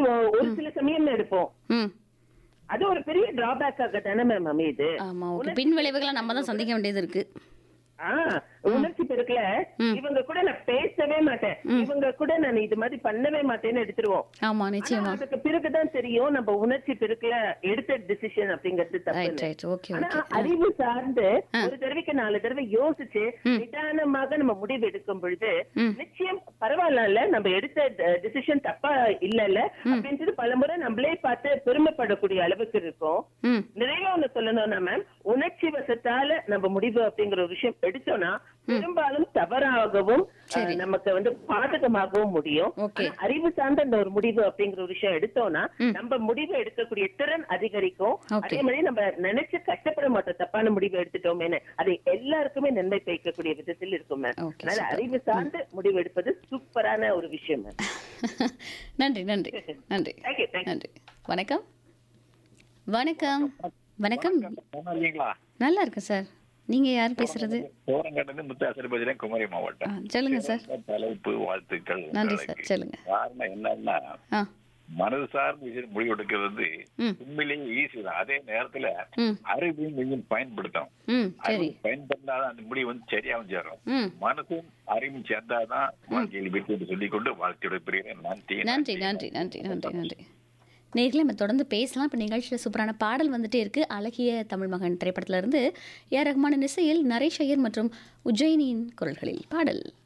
ஒ- ஒரு சில சமயம் எடுப்போம் ம் அது ஒரு பெரிய டிராபேக்காக தானே மேம் அமையுது ஆமா ஓகே பின் விளைவுகளை நம்ம தான் சந்திக்க வேண்டியது இருக்கு ஆ உணர்ச்சி பெருக்கல ம். இவங்க கூட நான் பேசவே மாட்டேன் இவங்க கூட நான் இது மாதிரி பண்ணவே மாட்டேன்னு எடுத்துருவோம் ஆமா ஆனா நிச்சயமா அதுக்கு பிறகுதான் தெரியும் நம்ம உணர்ச்சி பெருக்கல எடுத்த டிசிஷன் அப்படிங்கிறது ரைட் தப்பு ரைட் ஓகே ஆனா ஓகே அறிவு சார்ந்து ஒரு தடவைக்கு நாலு தடவை யோசிச்சு ம். நிதானமாக நம்ம முடிவு எடுக்கும் பொழுது ம். நிச்சயம் பரவாயில்ல நம்ம எடுத்த டிசிஷன் தப்பா இல்லல்ல அப்படின்றது பலமுறை நம்மளே பார்த்து பெருமைப்படக்கூடிய அளவுக்கு இருக்கும் ம் நிறைய ஒண்ணு சொல்லணும்னா மேம் உணர்ச்சி வசத்தால நம்ம முடிவு அப்படிங்கிற ஒரு விஷயம் எடுத்தோம்னா பெரும்பாலும் தவறாகவும் சரி. அஹ், நமக்கு வந்து பாதகமாகவும் முடியும் Okay. ஆனா அறிவு சார்ந்த இந்த ஒரு முடிவு அப்படிங்கிற ஒரு விஷயம் எடுத்தோம்னா நம்ம முடிவு எடுக்கக்கூடிய திறன் அதிகரிக்கும் Okay. அதே மாதிரி நம்ம நினைச்சு கஷ்டப்பட மாட்டோம் தப்பான முடிவு எடுத்துட்டோமேனு அது எல்லாருக்குமே நன்மை பயக்கக்கூடிய விதத்தில் இருக்கும் மேம் Okay, அதனால super. அறிவு சார்ந்து முடிவு எடுப்பது சூப்பரான ஒரு விஷயம் மேம் நன்றி நன்றி நன்றி தேங்க்யூ தேங்க்யூ நன்றி வணக்கம் வணக்கம் வணக்கம் நல்லா இருக்கீங்களா நல்லா இருக்கு சார் நீங்க யார் பேசுறது சோரங்கட்டது முத்தாசர் பதிலாம் குமரி ஆ, மாவட்டம் சொல்லுங்க சார் தலைப்பு வாழ்த்துக்கள் நன்றி உங்களுக்கு. சார் சொல்லுங்க காரணம் என்னன்னா ஆ மனது சார்ந்த விஷயம் முடிவு எடுக்கிறது வந்து ம் உண்மையிலேயே ஈஸி தான் அதே நேரத்துல ம் அறிவையும் கொஞ்சம் பயன்படுத்தும் ம் சரி அறிவு பயன்படுத்தாதான் அந்த முடிவு வந்து சரியாவும் சேரும் ம் மனசும் அறிவும் சேர்ந்தாதான் வாழ்க்கையில் வெற்றி சொல்லிக் கொண்டு வாழ்க்கையோட பிரிகிறேன் நன்றி நன்றி நன்றி நன்றி நன்றி நன்றி நேர்களை நம்ம தொடர்ந்து பேசலாம் இப்போ நிகழ்ச்சியில் சூப்பரான பாடல் வந்துட்டே இருக்கு அழகிய தமிழ் மகன் திரைப்படத்துல இருந்து ஏ ரஹ்மானின் இசையில் நரேஷ் ஐயர் மற்றும் உஜ்ஜயினியின் குரல்களில் பாடல்